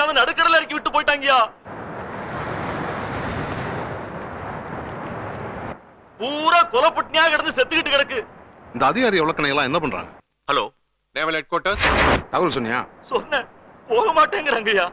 தெரியாம நடுக்கடல இறக்கி விட்டு போயிட்டாங்கயா பூரா கொலப்பட்டினியா கிடந்து செத்துக்கிட்டு கிடக்கு இந்த அதிகாரி விளக்கணை எல்லாம் என்ன பண்றாங்க ஹலோ நேவல் ஹெட் குவார்ட்டர்ஸ் தகவல் சொன்னியா சொன்னேன் போக மாட்டேங்கிறாங்கய்யா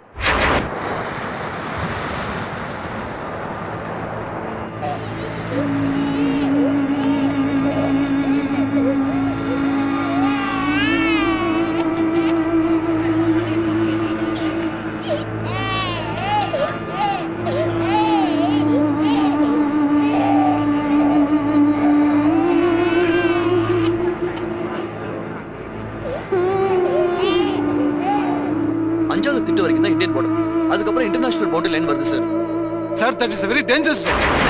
அஞ்சாவது திட்டு வரைக்கும் தான் இந்தியன் போர்டர் அதுக்கப்புறம் இன்டர்நேஷனல் பவுண்டரி லைன் வருது sir sir that is very dangerous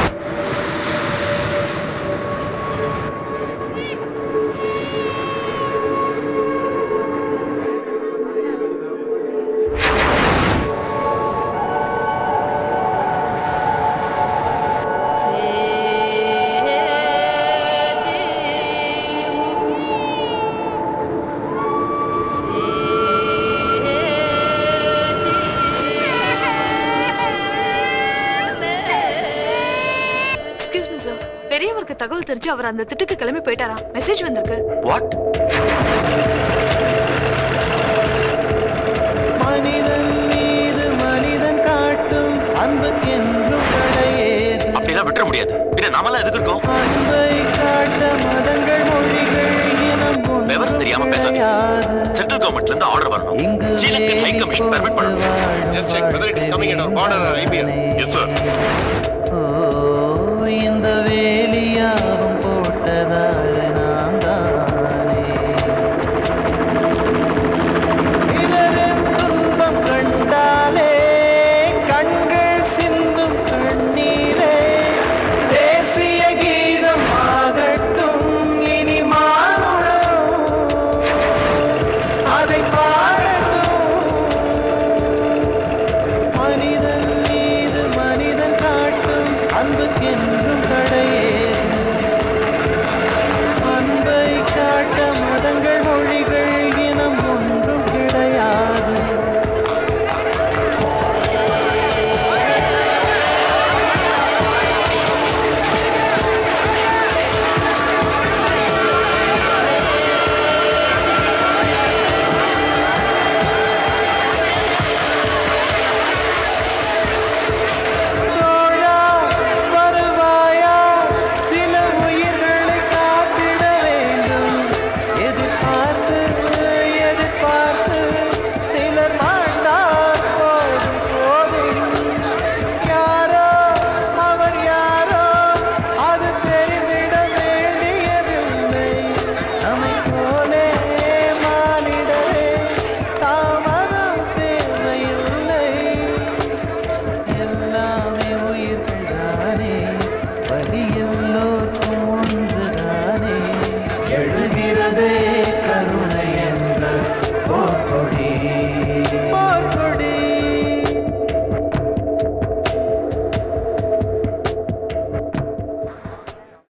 excuse me sir பெரியவருக்கு தகவல் தெரிஞ்சு அவர் அந்த திட்டுக்கு கிளம்பி போயிட்டாராம் மெசேஜ் வந்திருக்கு வாட் மனிதன் மீது மனிதன் காட்டும் அன்புக்கென்றும் தடையேது அப்படிலாம் விட்டுற முடியாது பின்ன நாமெல்லாம் எதுக்கு இருக்கோம் அன்பை காட்ட மதங்கள் மொழிகள் இனம் ஒன்று விவரம் தெரியாம பேசாதீங்க கிடையாது. சென்ட்ரல் கவர்மெண்ட்ல இருந்து ஆர்டர் வரணும் இங்கு ஸ்ரீலங்கன் ஹை கமிஷன் பெர்மிட் பண்ணணும் Just check whether it is coming at our border or IBM. Yes sir